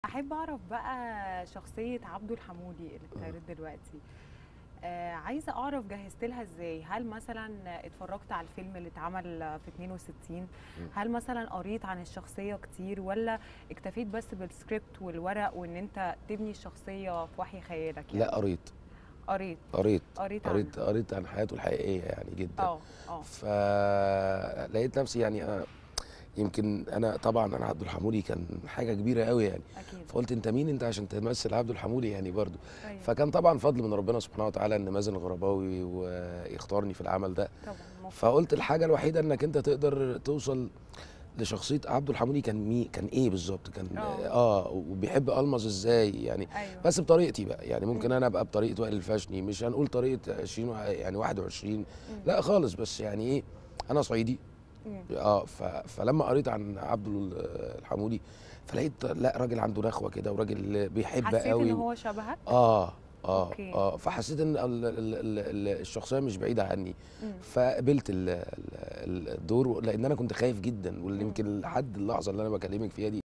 احب اعرف بقى شخصيه عبده الحمودي اللي اتعرض دلوقتي آه عايزه اعرف جهزت لها ازاي هل مثلا اتفرجت على الفيلم اللي اتعمل في 62 هل مثلا قريت عن الشخصيه كتير ولا اكتفيت بس بالسكريبت والورق وان انت تبني الشخصيه في وحي خيالك يعني لا قريت قريت قريت قريت قريت عنها. قريت عن حياته الحقيقيه يعني جدا اه اه فلقيت نفسي يعني آه، يمكن انا طبعا انا عبد الحمولي كان حاجه كبيره قوي يعني اكيد فقلت انت مين انت عشان تمثل عبد الحمولي يعني برضو أيوة. فكان طبعا فضل من ربنا سبحانه وتعالى ان مازن الغرباوي ويختارني في العمل ده طبعا مفروض. فقلت الحاجه الوحيده انك انت تقدر توصل لشخصيه عبد الحمولي كان مين كان ايه بالظبط كان آه. اه وبيحب المز ازاي يعني ايوه بس بطريقتي بقى يعني ممكن انا ابقى بطريقه وائل الفاشني مش هنقول طريقه 20 وع- يعني 21 لا خالص بس يعني ايه انا صعيدي مم. اه ف... فلما قريت عن عبد ال- الحمودي فلقيت لا راجل عنده نخوه كده وراجل بيحب حسيت قوي ان هو شبهك اه اه أوكي. اه فحسيت ان ال- ال- ال- ال- الشخصيه مش بعيده عني مم. فقبلت ال- ال- الدور لان انا كنت خايف جدا واللي مم. يمكن لحد اللحظه اللي انا بكلمك فيها دي